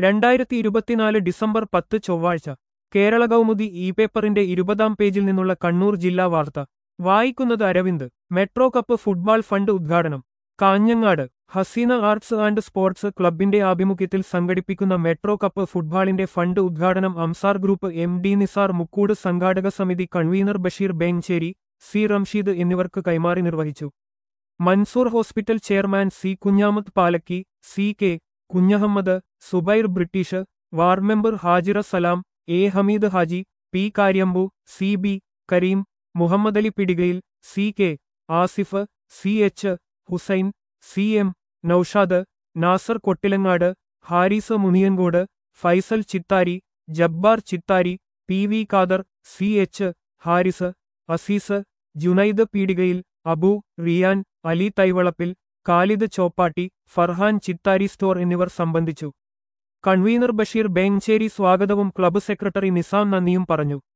രണ്ടായിരത്തി ഇരുപത്തിനാല് ഡിസംബർ പത്ത് ചൊവ്വാഴ്ച കേരള കൗമുദി ഇ പേപ്പറിന്റെ ഇരുപതാം പേജിൽ നിന്നുള്ള കണ്ണൂർ ജില്ലാ വാർത്ത വായിക്കുന്നത് Aravind metro cup football fund ഉദ്ഘാടനം Kanhangad Haseena arts and sports ക്ലബിന്റെ ആഭിമുഖ്യത്തിൽ സംഘടിപ്പിക്കുന്ന മെട്രോ കപ്പ് ഫുട്ബോളിന്റെ ഫണ്ട് ഉദ്ഘാടനം Amsar group M D Nisar Mukkood സംഘാടക സമിതി കൺവീനർ ബഷീർ ബേങ്ചേരി സി റംഷീദ് എന്നിവർക്ക് കൈമാറി നിർവഹിച്ചു Mansoor hospital chairman C Kunhamath Palakki C K Kunhahammad Subair British ward member Hajira Salam A Hameed Haji P Karyambu C B Kareem Muhammad Ali പിടികയിൽ C K Asif C H Hussain C M Naushad Nasar Kottilangad Haris Muniyankode Faisal Chithari Jabbar Chithari P V Khader C H Haris Azeez Junaid പീടികയിൽ അബു റിയാൻ അലി തൈവളപ്പിൽ ഖാലിദ് ചോപ്പാട്ടി ഫർഹാൻ ചിത്താരി സ്റ്റോർ എന്നിവർ സംബന്ധിച്ചു കൺവീനർ ബഷീർ ബേങ്ചേരി സ്വാഗതവും ക്ലബ്ബ് സെക്രട്ടറി നിസാം നന്ദിയും പറഞ്ഞു